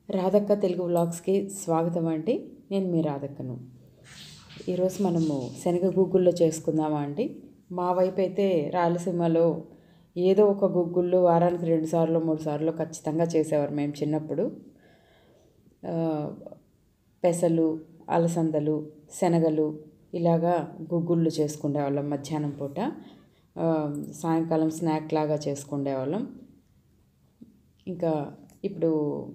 రాధక్క తెలుగు వ్లాగ్స్కి స్వాగతం అండి నేను మీ రాధక్కను ఈరోజు మనము శనగ గుగ్గుల్లో చేసుకుందామా అండి మా వైపు అయితే రాయలసీమలో ఏదో ఒక గుగ్గుళ్ళు వారానికి రెండు సార్లు మూడు సార్లు ఖచ్చితంగా చేసేవారు మేము చిన్నప్పుడు ఆ, పెసలు అలసందలు శనగలు ఇలాగా గుగ్గుళ్ళు చేసుకునేవాళ్ళం మధ్యాహ్నం పూట ఆ, సాయంకాలం స్నాక్ లాగా చేసుకునేవాళ్ళం ఇంకా ఇప్పుడు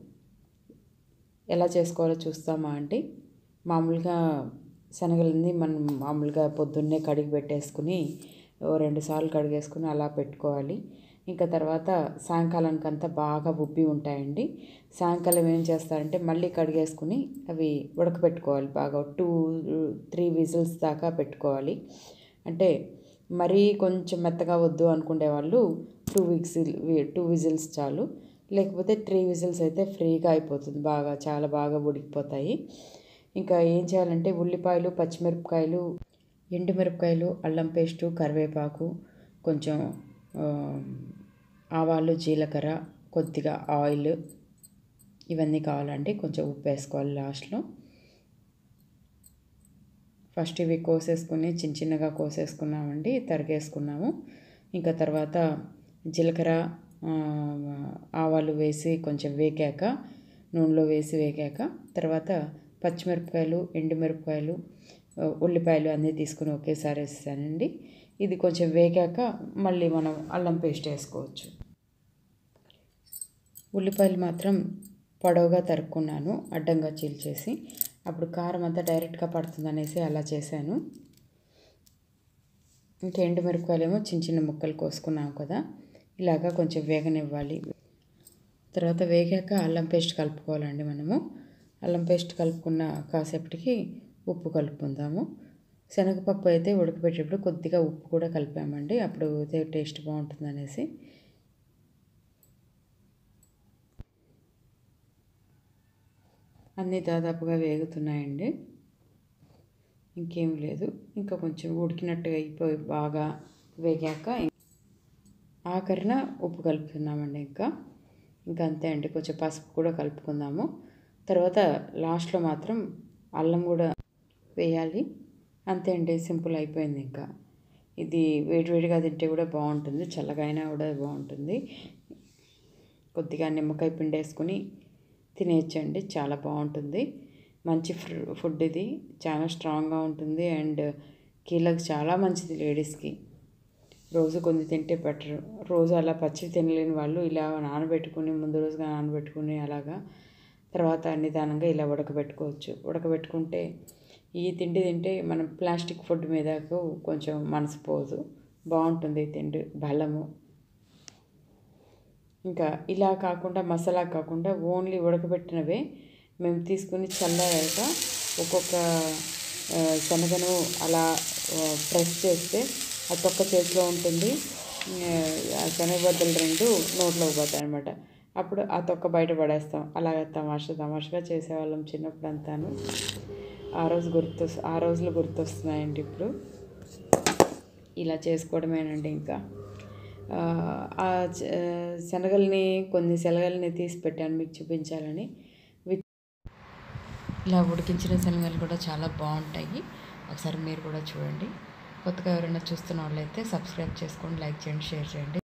ఎలా చేసుకోవాలో చూస్తామా అండి మామూలుగా శనగలని మనం మామూలుగా పొద్దున్నే కడిగి పెట్టేసుకుని ఓ రెండు సార్లు కడిగేసుకుని అలా పెట్టుకోవాలి ఇంకా తర్వాత సాయంకాలానికి అంతా బాగా ఉబ్బి ఉంటాయండి సాయంకాలం ఏం చేస్తారంటే మళ్ళీ కడిగేసుకుని అవి ఉడకపెట్టుకోవాలి బాగా టూ త్రీ విజిల్స్ దాకా పెట్టుకోవాలి అంటే మరీ కొంచెం మెత్తగా వద్దు అనుకునే వాళ్ళు టూ వీక్స్ టూ విజిల్స్ చాలు లేకపోతే త్రీ విజిల్స్ అయితే ఫ్రీగా అయిపోతుంది బాగా చాలా బాగా ఉడికిపోతాయి ఇంకా ఏం చేయాలంటే ఉల్లిపాయలు పచ్చిమిరపకాయలు ఎండుమిరపకాయలు అల్లం పేస్టు కరివేపాకు కొంచెం ఆ, ఆవాలు జీలకర్ర కొద్దిగా ఆయిల్ ఇవన్నీ కావాలంటే కొంచెం ఉప్పు వేసుకోవాలి లాస్ట్లో ఫస్ట్ ఇవి కోసేసుకుని చిన్న చిన్నగా కోసేసుకున్నామండి తరిగేసుకున్నాము ఇంకా తర్వాత జీలకర్ర ఆ, ఆవాలు వేసి కొంచెం వేగాక నూనెలో వేసి వేగాక తర్వాత పచ్చిమిరపకాయలు ఎండుమిరపకాయలు ఆ, ఉల్లిపాయలు అన్నీ తీసుకుని ఒకేసారి వేస్తానండి ఇది కొంచెం వేగాక మళ్ళీ మనం అల్లం పేస్ట్ వేసుకోవచ్చు ఉల్లిపాయలు మాత్రం పొడవుగా తరుక్కున్నాను అడ్డంగా చీల్చేసి అప్పుడు కారం అంతా డైరెక్ట్గా పడుతుంది అనేసి అలా చేశాను ఇంకా ఎండుమిరపకాయలు ఏమో చిన్న చిన్న ముక్కలు కోసుకున్నాం కదా ఇలాగా కొంచెం వేగనివ్వాలి తర్వాత వేగాక అల్లం పేస్ట్ కలుపుకోవాలండి మనము అల్లం పేస్ట్ కలుపుకున్న కాసేపటికి ఉప్పు కలుపుకుందాము శనగపప్పు అయితే ఉడకబెట్టేటప్పుడు కొద్దిగా ఉప్పు కూడా కలిపామండి అప్పుడు అదే టేస్ట్ బాగుంటుంది అనేసి అన్నీ దాదాపుగా వేగుతున్నాయండి ఇంకేం లేదు ఇంకా కొంచెం ఉడికినట్టుగా అయిపోయి బాగా వేగాక ఆఖరిన ఉప్పు కలుపుతున్నామండి ఇంకా ఇంకా అంతే అండి కొంచెం పసుపు కూడా కలుపుకుందాము తర్వాత లాస్ట్లో మాత్రం అల్లం కూడా వేయాలి అంతే అండి సింపుల్ అయిపోయింది ఇంకా ఇది వేడివేడిగా తింటే కూడా బాగుంటుంది చల్లగా అయినా కూడా బాగుంటుంది కొద్దిగా నిమ్మకాయ పిండి వేసుకుని తినేయచ్చండి చాలా బాగుంటుంది మంచి ఫు- ఫుడ్ ఇది చాలా స్ట్రాంగ్గా ఉంటుంది అండ్ కీళ్ళకి చాలా మంచిది లేడీస్కి రోజు కొన్ని తింటే బెటర్ రోజు అలా పచ్చి తినలేని వాళ్ళు ఇలా నానబెట్టుకుని ముందు రోజుగా నానబెట్టుకుని అలాగా తర్వాత నిదానంగా ఇలా ఉడకబెట్టుకోవచ్చు ఉడకబెట్టుకుంటే ఈ తిండి తింటే మనం ప్లాస్టిక్ ఫుడ్ మీదకు కొంచెం మనసు పోదు బాగుంటుంది ఈ తిండి బలము ఇంకా ఇలా కాకుండా మసాలా కాకుండా ఓన్లీ ఉడకబెట్టినవే మేము తీసుకుని చల్లారాక ఒక్కొక్క ఆ, శనగను అలా ఆ, ప్రెస్ చేస్తే ఆ తొక్క చేతిలో ఉంటుంది ఆ, ఆ శనగ బద్దలు రెండు నోట్లోకి పోతాయి అనమాట అప్పుడు ఆ తొక్క బయట పడేస్తాం అలాగ తమాషా తమాషగా చేసేవాళ్ళం చిన్నప్పుడు అంతాను ఆ రోజు గుర్తు ఆ రోజులు గుర్తొస్తున్నాయండి ఇప్పుడు ఇలా చేసుకోవడమేనండి ఇంకా ఆ, ఆ చ- శనగల్ని కొన్ని శనగల్ని తీసి పెట్టాను మీకు చూపించాలని వి- ఇలా ఉడికించిన శనగలు కూడా చాలా బాగుంటాయి ఒకసారి మీరు కూడా చూడండి కొత్తగా ఎవరైనా చూస్తున్న వాళ్ళైతే సబ్స్క్రైబ్ చేసుకోండి లైక్ చేయండి షేర్ చేయండి